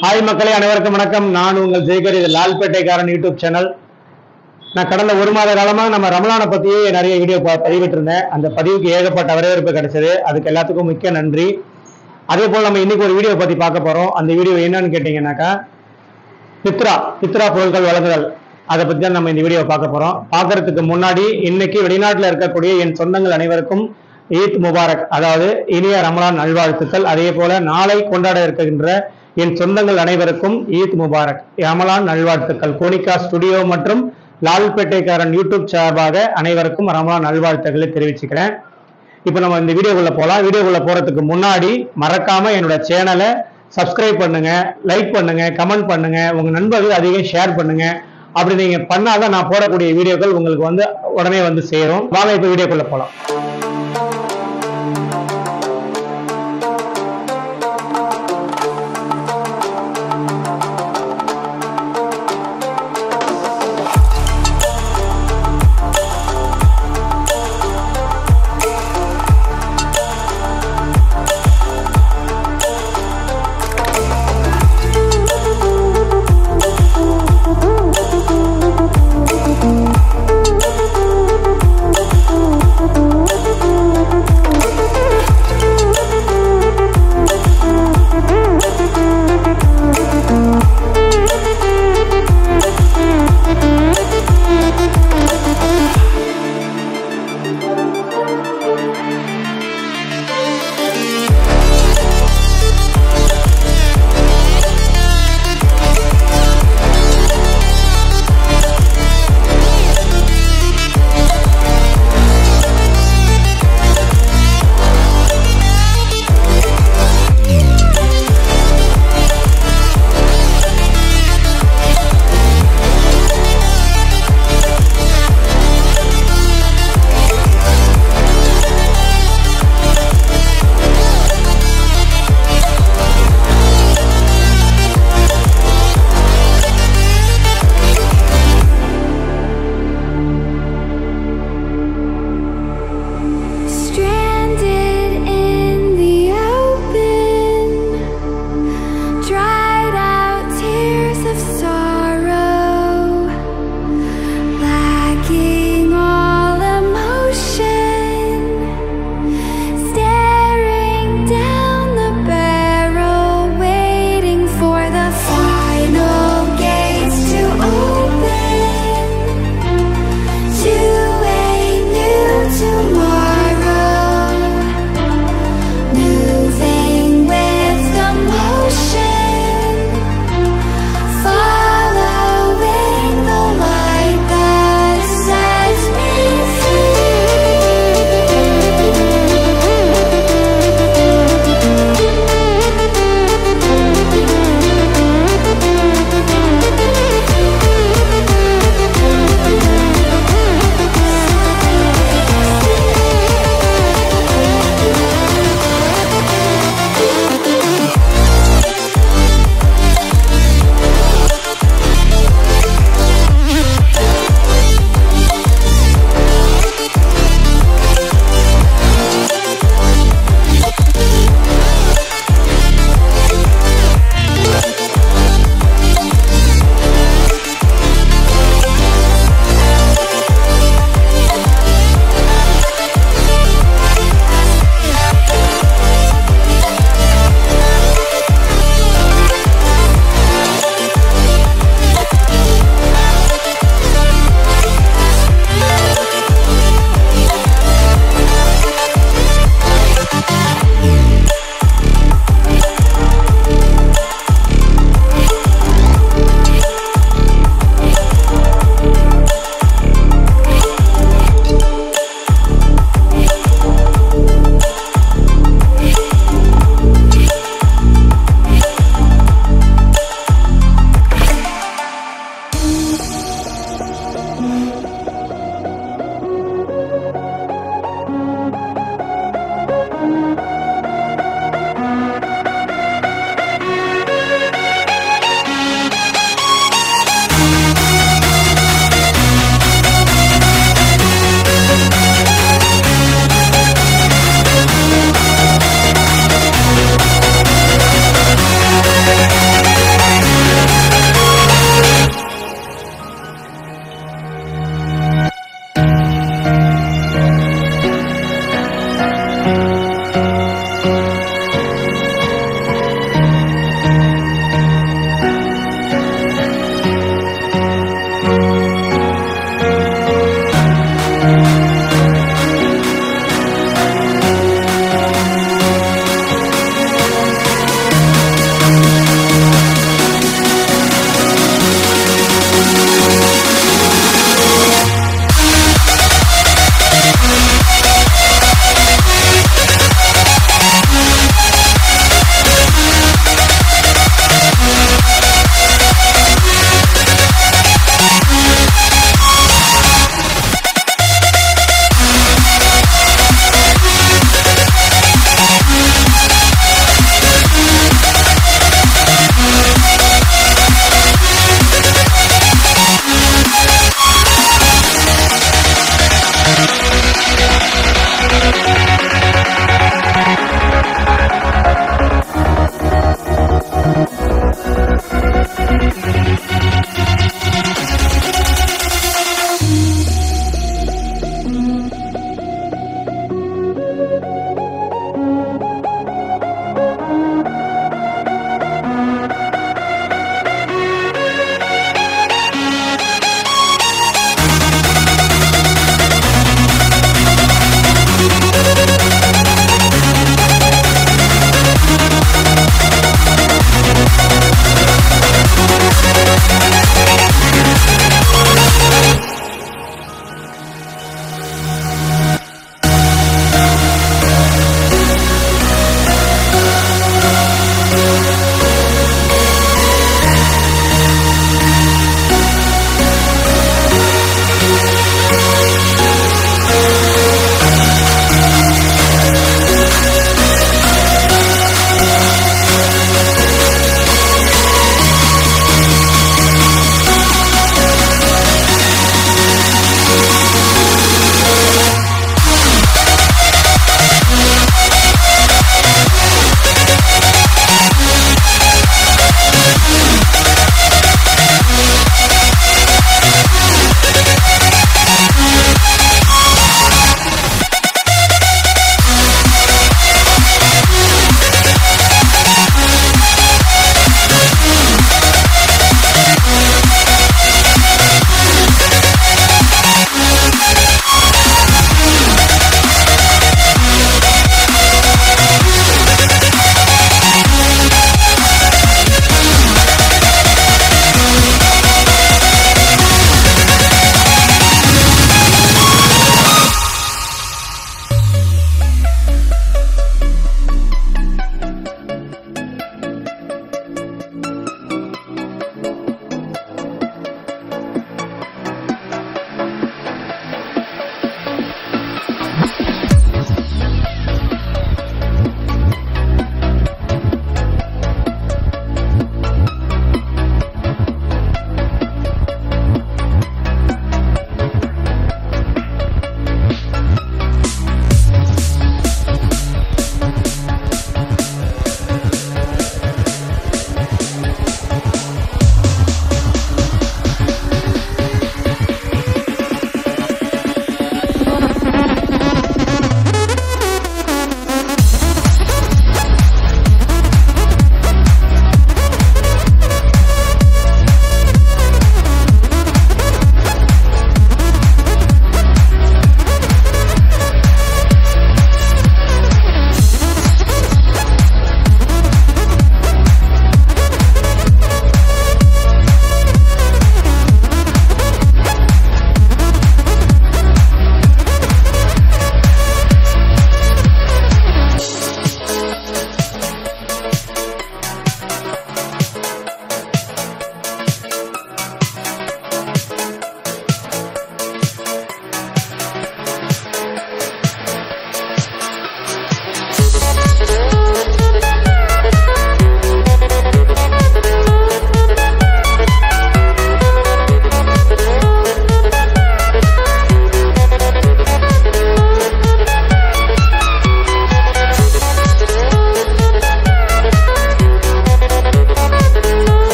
hi மக்களே அனைவருக்கும் வணக்கம் நான் உங்கள் ஜெய்கர் இது லால்பேட்டைக்காரன் யூடியூப் சேனல் நான் கடந்த ஒரு மாத காலமா நம்ம ரமலானை பத்தியே நிறைய வீடியோ ப- பதிவிட்டு இருந்தேன் அந்த பதிவுக்கு ஏகப்பட்ட வரவேற்பு கிடைச்சது அதுக்கு எல்லாத்துக்கும் மிக்க நன்றி அதே போல் நம்ம இன்னைக்கு ஒரு வீடியோ பத்தி பார்க்க போறோம் அந்த வீடியோ என்னன்னு கேட்டீங்கன்னாக்கா பித்ரா பித்ரா பொருட்கள் வழங்குதல் அதை பத்தி தான் நம்ம இந்த வீடியோ பார்க்க போறோம் பார்க்கறதுக்கு முன்னாடி இன்னைக்கு வெளிநாட்டில் இருக்கக்கூடிய என் சொந்தங்கள் அனைவருக்கும் ஈத் முபாரக் அதாவது இனிய ரமலான் நல்வாழ்த்துக்கள் அதே போல நாளை கொண்டாட இருக்கின்ற என் சொந்தங்கள் அனைவருக்கும் ஈத் முபாரக் ரமலான் நல்வாழ்த்துக்கள் கோனிகா ஸ்டுடியோ மற்றும் லால்பேட்டைக்காரன் யூடியூப் சார்பாக அனைவருக்கும் ரமலான் நல்வாழ்த்துக்களை தெரிவிச்சுக்கிறேன் இப்போ நம்ம இந்த வீடியோக்குள்ள போகலாம் வீடியோக்குள்ள போறதுக்கு முன்னாடி மறக்காம என்னோட சேனலை சப்ஸ்கிரைப் பண்ணுங்க லைக் பண்ணுங்க கமெண்ட் பண்ணுங்க உங்க நண்பர்கள் அதிகம் ஷேர் பண்ணுங்க அப்படி நீங்க பண்ணாதான் நான் போடக்கூடிய வீடியோக்கள் உங்களுக்கு வந்து உடனே வந்து சேரும் வாங்க இப்போ வீடியோக்குள்ள போகலாம்